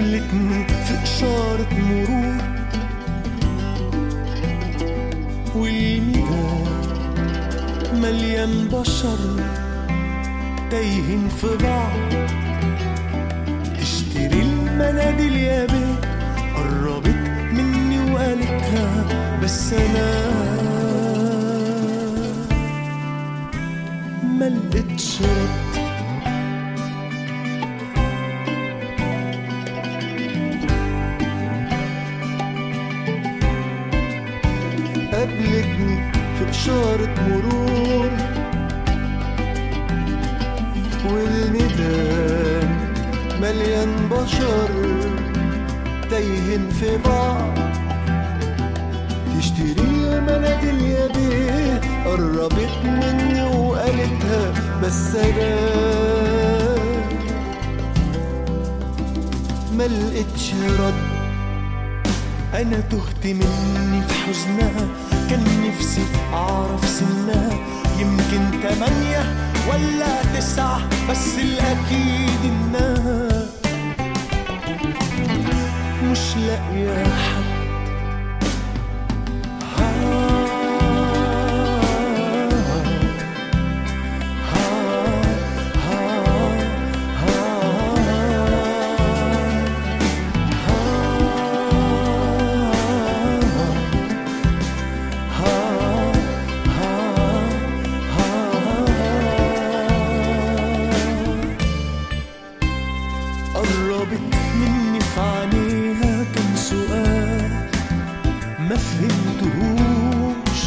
قابلتني في إشارة مرور والميدان مليان بشر تايهين في بعض تشتري المناديل يا بيه قربت مني وقالتها بس انا ملقتش رد قابلتني في إشارة مرور والميدان مليان بشر تايهين في بعض تشتري المناديل يا بيه قربت مني وقالتها بس انا ملقتش رد انا تهت مني في حزنها كان نفسي اعرف سنها يمكن تمانية ولا تسعة بس الاكيد انها مش لاقية حد قربت مني في عينيها كم سؤال ما فهمتهوش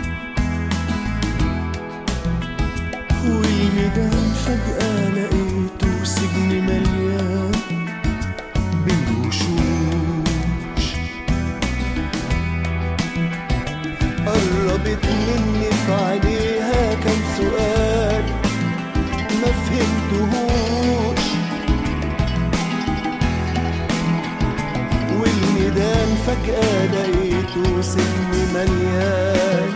والميدان فجأة لقيته سجن مليان بالوشوش قربت مني في عينيها كم سؤال ما فهمتهوش والميدان فجأة لقيته سجن مليان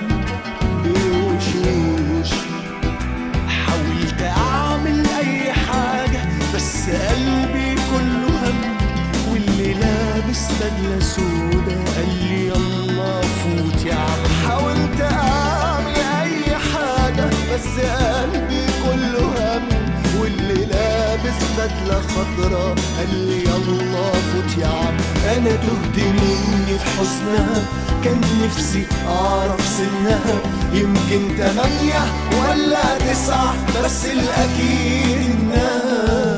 بوشوش حاولت أعمل أي حاجة بس قلبي كله هم واللي لابس بدلة سودا قال لي يلا فوت يا عم حاولت أعمل أي حاجة بس قلبي كله هم واللي لابس بدلة خضرا قال لي يلا فوت يا عم أنا تهت مني في حزنها كان نفسي أعرف سنها يمكن تمانية ولا تسعة بس الأكيد إنها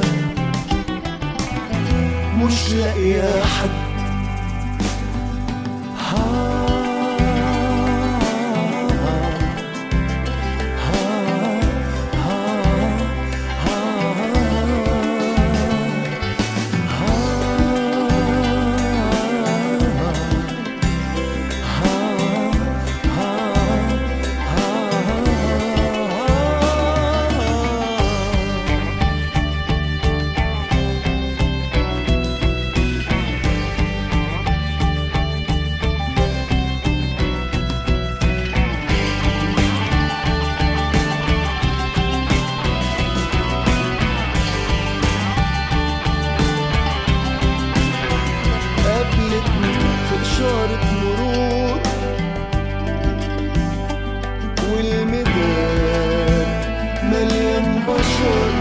مش لاقية حد قابلتني في إشارة مرور والميدان مليان بشر